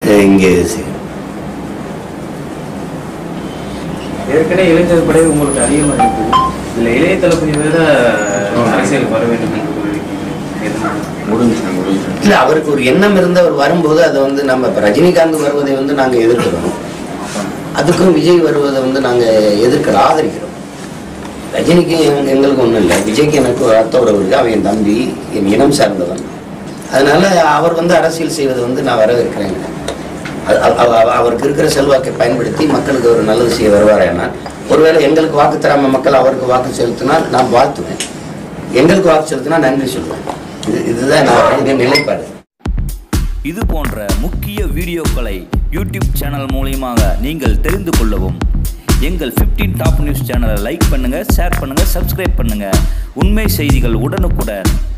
இங்கே செய்யணும் ஏற்கனவே இளைஞர் படை உங்களுக்கு அதிகமாக இருக்குது இதுல இளைய தளபதி வேற அரசியலுக்கு வர வேண்டும் என்று கூறியிருக்கீங்க எதனால? முடிஞ்சு முடிஞ்சு இல்லை அவருக்கு ஒரு எண்ணம் இருந்து அவர் வரும்போது அதை வந்து நம்ம இப்போ ரஜினிகாந்த் வருவதை வந்து நாங்கள் எதிர்க்கிறோம் அதுக்கும் விஜய் வருவதை வந்து நாங்கள் எதிர்க்கிற ஆதரிக்கிறோம் ரஜினிக்கு எங்க- எங்களுக்கு ஒன்றும் இல்லை விஜய்க்கு எனக்கு ஒரு ரத்த உறவு இருக்கு அவன் என் தம்பி என் இனம் சார்ந்தவன் அதனால அவர் வந்து அரசியல் செய்வதை வந்து நான் வரவேற்கிறேன் அது- அவ- அவ- அவருக்கு இருக்கிற செல்வாக்கை பயன்படுத்தி மக்களுக்கு ஒரு நல்லது செய்ய வருவாரேனா ஒருவேளை எங்களுக்கு வாக்கு தராம மக்கள் அவருக்கு வாக்கு செலுத்தினால் நான் வாழ்த்துவேன் எங்களுக்கு வாக்கு செலுத்தினா நன்றி சொல்லுவேன் இது இதுதான் நான் என் நிலைப்பாடு இது போன்ற முக்கிய வீடியோக்களை யூடியூப் சேனல் மூலியமாக நீங்கள் தெரிந்து கொள்ளவும் எங்கள் 15 டாப் நியூஸ் சேனலை லைக் பண்ணுங்கள் ஷேர் பண்ணுங்கள் சப்ஸ்கிரைப் பண்ணுங்கள் உண்மை செய்திகள் உடனுக்குடன்